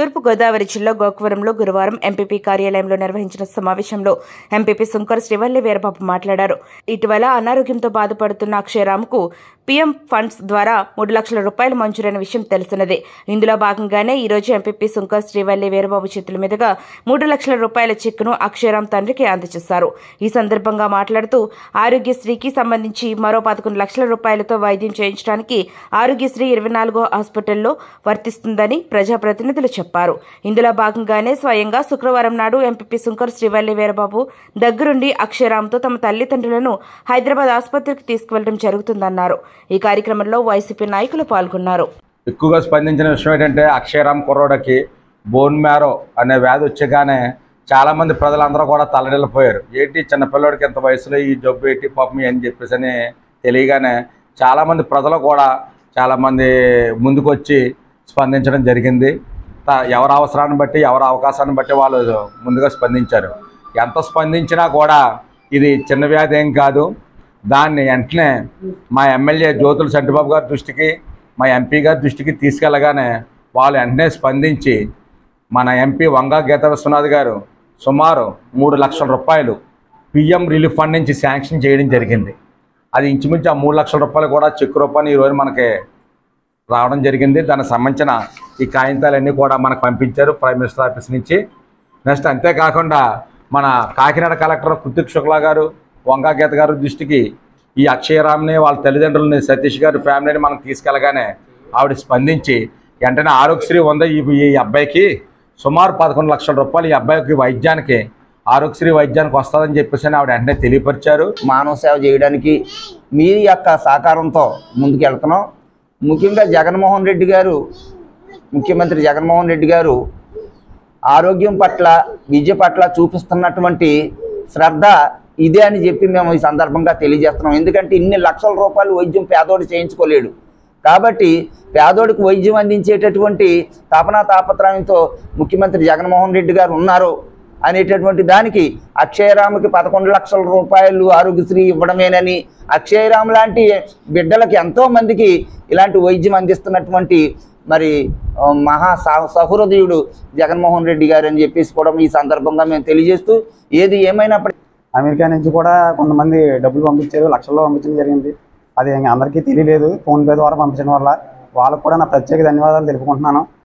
తూర్పుగోదావరి జిల్లా గోకవరంలో గురువారం ఎంపీపీ కార్యాలయంలో నిర్వహించిన సమావేశంలో ఎంపీపీ సుంకర శ్రీవల్లి వీరబాబు మాట్లాడారు ఇటీవల అనారోగ్యంతో బాధపడుతున్న అక్షయరామ్కు పీఎం ఫండ్స్ ద్వారా మూడు లక్షల రూపాయలు మంజూరైన విషయం తెలిసినదే ఇందులో భాగంగానే ఈ రోజు ఎంపీపీ సుంకర్ శ్రీవల్లి వీరబాబు చేతుల మీదుగా మూడు లక్షల రూపాయల చెక్కును అక్షయరామ్ తండ్రికి అందజేశారు ఈ సందర్భంగా మాట్లాడుతూ ఆరోగ్యశ్రీకి సంబంధించి మరో పదకొండు లక్షల రూపాయలతో వైద్యం చేయించడానికి ఆరోగ్యశ్రీ ఇరవై నాలుగో హాస్పిటల్లో వర్తిస్తుందని ప్రజాప్రతినిధులు చెప్పారు ఇందులో భాగంగానే స్వయంగా శుక్రవారం నాడు ఎంపీపీ సుంకర్ శ్రీవల్లి వీరబాబు దగ్గరుండి అక్షయరామ్తో తమ తల్లిదండ్రులను హైదరాబాద్ ఆసుపత్రికి తీసుకువెళ్లడం జరుగుతుందన్నారు ఈ కార్యక్రమంలో వైసీపీ నాయకులు పాల్గొన్నారు ఎక్కువగా స్పందించిన విషయం ఏంటంటే అక్షయరామ్ కుర్రోడకి బోన్ మ్యారో అనే వ్యాధి వచ్చగానే చాలామంది ప్రజలందరూ కూడా తల్లడిల్లిపోయారు ఏంటి చిన్నపిల్లడికి ఎంత వయసులో ఈ జబ్బు ఏంటి పాపం అని చెప్పేసి అని తెలియగానే చాలామంది ప్రజలు కూడా చాలామంది ముందుకొచ్చి స్పందించడం జరిగింది త- ఎవరి అవసరాన్ని బట్టి ఎవరి అవకాశాన్ని బట్టి వాళ్ళు ముందుగా స్పందించారు ఎంత స్పందించినా కూడా ఇది చిన్న వ్యాధి ఏం కాదు దాన్ని వెంటనే మా ఎమ్మెల్యే జ్యోతుల సంటిబాబు గారి దృష్టికి మా ఎంపీ గారి దృష్టికి తీసుకెళ్ళగానే వాళ్ళు వెంటనే స్పందించి మన ఎంపీ వంగా గీత విశ్వనాథ్ గారు సుమారు మూడు లక్షల రూపాయలు పిఎం రిలీఫ్ ఫండ్ నుంచి శాంక్షన్ చేయడం జరిగింది అది ఇంచుమించు ఆ మూడు లక్షల రూపాయలు కూడా చెక్ రూపాయలు ఈరోజు మనకి రావడం జరిగింది దానికి సంబంధించిన ఈ కాగితాలన్నీ కూడా మనకు పంపించారు ప్రైమ్ మినిస్టర్ ఆఫీస్ నుంచి నెక్స్ట్ అంతేకాకుండా మన కాకినాడ కలెక్టర్ కృతిక్ శుక్లా గారు వంగా గీత గారు దృష్టికి ఈ అక్షయరామ్ని వాళ్ళ తల్లిదండ్రులని సతీష్ గారి ఫ్యామిలీని మనం తీసుకెళ్ళగానే ఆవిడ స్పందించి వెంటనే ఆరోగ్యశ్రీ ఉందా ఈ ఈ అబ్బాయికి సుమారు పదకొండు లక్షల రూపాయలు ఈ అబ్బాయికి వైద్యానికి ఆరోగ్యశ్రీ వైద్యానికి వస్తుందని చెప్పేసి అని ఆవిడ వెంటనే తెలియపరిచారు మానవ సేవ చేయడానికి మీ యొక్క సహకారంతో ముందుకెళ్తున్నాం ముఖ్యంగా జగన్మోహన్ రెడ్డి గారు ముఖ్యమంత్రి జగన్మోహన్ రెడ్డి గారు ఆరోగ్యం పట్ల విద్య పట్ల చూపిస్తున్నటువంటి శ్రద్ధ ఇదే అని చెప్పి మేము ఈ సందర్భంగా తెలియజేస్తున్నాం ఎందుకంటే ఇన్ని లక్షల రూపాయలు వైద్యం పేదోడు చేయించుకోలేడు కాబట్టి పేదోడికి వైద్యం అందించేటటువంటి తపనా తాపత్రయంతో ముఖ్యమంత్రి జగన్మోహన్ రెడ్డి గారు ఉన్నారు అనేటటువంటి దానికి అక్షయరాముకి పదకొండు లక్షల రూపాయలు ఆరోగ్యశ్రీ ఇవ్వడమేనని అక్షయరామ్ లాంటి బిడ్డలకి ఎంతో మందికి ఇలాంటి వైద్యం అందిస్తున్నటువంటి మరి ఆ, మహా సహ- సహృదయుడు జగన్మోహన్ రెడ్డి గారు అని చెప్పేసి కూడా ఈ సందర్భంగా మేము తెలియజేస్తూ ఏది ఏమైనప్పటికీ అమెరికా నుంచి కూడా కొంతమంది డబ్బులు పంపించారు లక్షల్లో పంపించడం జరిగింది అది ఇంకా అందరికీ తెలియలేదు ఫోన్పే ద్వారా పంపించడం వల్ల వాళ్ళకు కూడా నా ప్రత్యేక ధన్యవాదాలు తెలుపుకుంటున్నాను